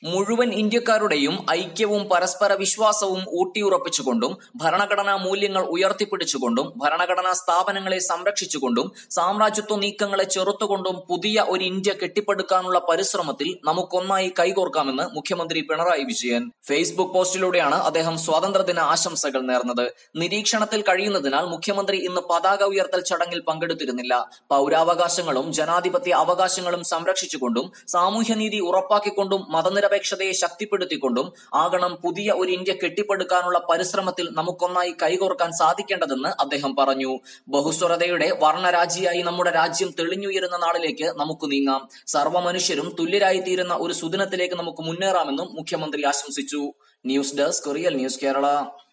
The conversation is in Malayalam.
മുഴുവൻ ഇന്ത്യക്കാരുടെയും ഐക്യവും പരസ്പര വിശ്വാസവും ഊട്ടിയുറപ്പിച്ചുകൊണ്ടും ഭരണഘടനാ മൂല്യങ്ങൾ ഉയർത്തിപ്പിടിച്ചുകൊണ്ടും ഭരണഘടനാ സ്ഥാപനങ്ങളെ സംരക്ഷിച്ചുകൊണ്ടും സാമ്രാജ്യത്വ നീക്കങ്ങളെ ചെറുത്തുകൊണ്ടും പുതിയ ഒരു ഇന്ത്യ കെട്ടിപ്പടുക്കാനുള്ള പരിശ്രമത്തിൽ നമുക്കൊന്നായി കൈകോർക്കാമെന്ന് മുഖ്യമന്ത്രി പിണറായി വിജയൻ ഫേസ്ബുക്ക് പോസ്റ്റിലൂടെയാണ് അദ്ദേഹം സ്വാതന്ത്ര്യദിന ആശംസകൾ നേർന്നത് നിരീക്ഷണത്തിൽ കഴിയുന്നതിനാൽ മുഖ്യമന്ത്രി ഇന്ന് പതാക ഉയർത്തൽ ചടങ്ങിൽ പങ്കെടുത്തിരുന്നില്ല പൗരാവകാശങ്ങളും ജനാധിപത്യ അവകാശങ്ങളും സംരക്ഷിച്ചുകൊണ്ടും സാമൂഹ്യനീതി ഉറപ്പാക്കിക്കൊണ്ടും മതനിരപേക്ഷതയെ ശക്തിപ്പെടുത്തിക്കൊണ്ടും ആകണം പുതിയ ഒരു ഇന്ത്യ കെട്ടിപ്പടുക്കാനുള്ള പരിശ്രമത്തിൽ നമുക്കൊന്നായി കൈകോർക്കാൻ സാധിക്കേണ്ടതെന്ന് അദ്ദേഹം പറഞ്ഞു ബഹുസ്വരതയുടെ വർണ്ണരാജിയായി നമ്മുടെ രാജ്യം തെളിഞ്ഞുയരുന്ന നാളിലേക്ക് നമുക്ക് നീങ്ങാം സർവ്വമനുഷ്യരും തുല്യരായിത്തീരുന്ന ഒരു സുദിനത്തിലേക്ക് നമുക്ക് മുന്നേറാമെന്നും മുഖ്യമന്ത്രി ആശംസിച്ചു news desk real news Kerala